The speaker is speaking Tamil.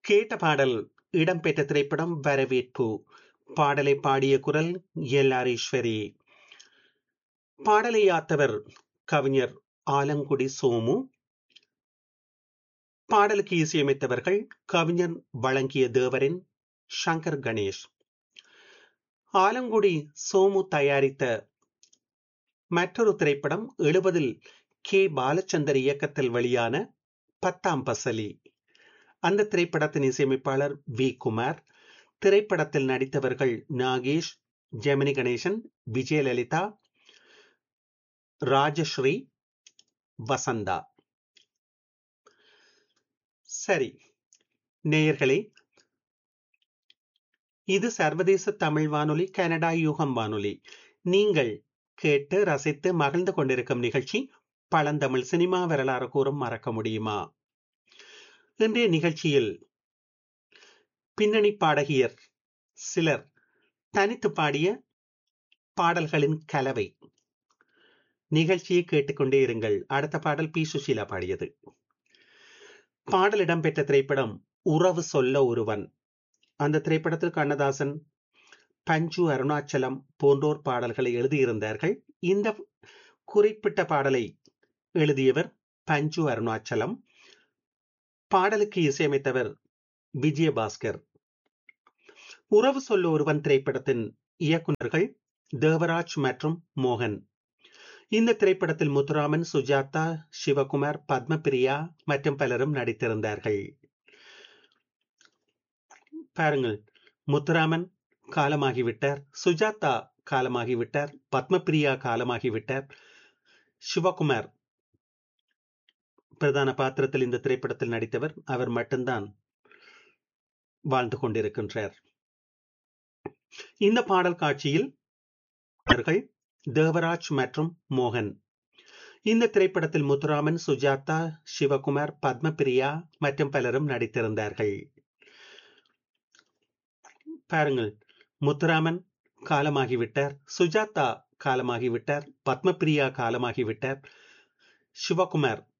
கேட்ட பாடல் இடம்பெற்ற திரைப்படம் வரவேற்பு பாடலை பாடிய குரல் எல் ஈஸ்வரி பாடலை யாத்தவர் கவிஞர் ஆலங்குடி சோமு பாடலுக்கு இசையமைத்தவர்கள் கவிஞர் வழங்கிய தேவரின் சங்கர் கணேஷ் ஆலங்குடி சோமு தயாரித்த மற்றொரு திரைப்படம் எழுபதில் கே பாலச்சந்தர் இயக்கத்தில் வெளியான பத்தாம் பசலி அந்த திரைப்படத்தின் இசையமைப்பாளர் வி குமார் திரைப்படத்தில் நடித்தவர்கள் நாகேஷ் ஜெமினி கணேசன் விஜயலலிதா ராஜஸ்ரீ வசந்தா சரி நேயர்களே இது சர்வதேச தமிழ் வானொலி கனடா யூகம் வானொலி நீங்கள் கேட்டு ரசித்து மகிழ்ந்து கொண்டிருக்கும் நிகழ்ச்சி பழந்தமிழ் சினிமா வரலாறு கூறும் மறக்க முடியுமா இன்றைய நிகழ்ச்சியில் பின்னணி பாடகியர் சிலர் தனித்து பாடிய பாடல்களின் கலவை நிகழ்ச்சியை கேட்டுக்கொண்டே இருங்கள் அடுத்த பாடல் பி சுஷீலா பாடியது பாடல் இடம்பெற்ற திரைப்படம் உறவு சொல்ல ஒருவன் அந்த திரைப்படத்தில் கண்ணதாசன் பஞ்சு அருணாச்சலம் போன்றோர் பாடல்களை எழுதியிருந்தார்கள் இந்த குறிப்பிட்ட பாடலை எழுதியவர் பஞ்சு அருணாச்சலம் பாடலுக்கு இசையமைத்தவர் விஜயபாஸ்கர் உறவு சொல்ல ஒருவன் திரைப்படத்தின் இயக்குநர்கள் தேவராஜ் மற்றும் மோகன் இந்த திரைப்படத்தில் முத்துராமன் சுஜாதா சிவகுமார் பத்மபிரியா மற்றும் பலரும் நடித்திருந்தார்கள் பாருங்கள் முத்துராமன் காலமாகிவிட்டார் சுஜாதா காலமாகிவிட்டார் பத்மபிரியா காலமாகிவிட்டார் சிவகுமார் பிரதான பாத்திரத்தில் இந்த திரைப்படத்தில் நடித்தவர் அவர் மட்டும்தான் வாழ்ந்து கொண்டிருக்கின்றார் இந்த பாடல் காட்சியில் அவர்கள் தேவராஜ் மற்றும் மோகன் இந்த திரைப்படத்தில் முத்துராமன் சுஜாதா சிவகுமார் பத்மபிரியா மற்றும் பலரும் நடித்திருந்தார்கள் பாருங்கள் முத்துராமன் காலமாகிவிட்டார் சுஜாதா காலமாகிவிட்டார் பத்மபிரியா காலமாகிவிட்டார் சிவகுமார்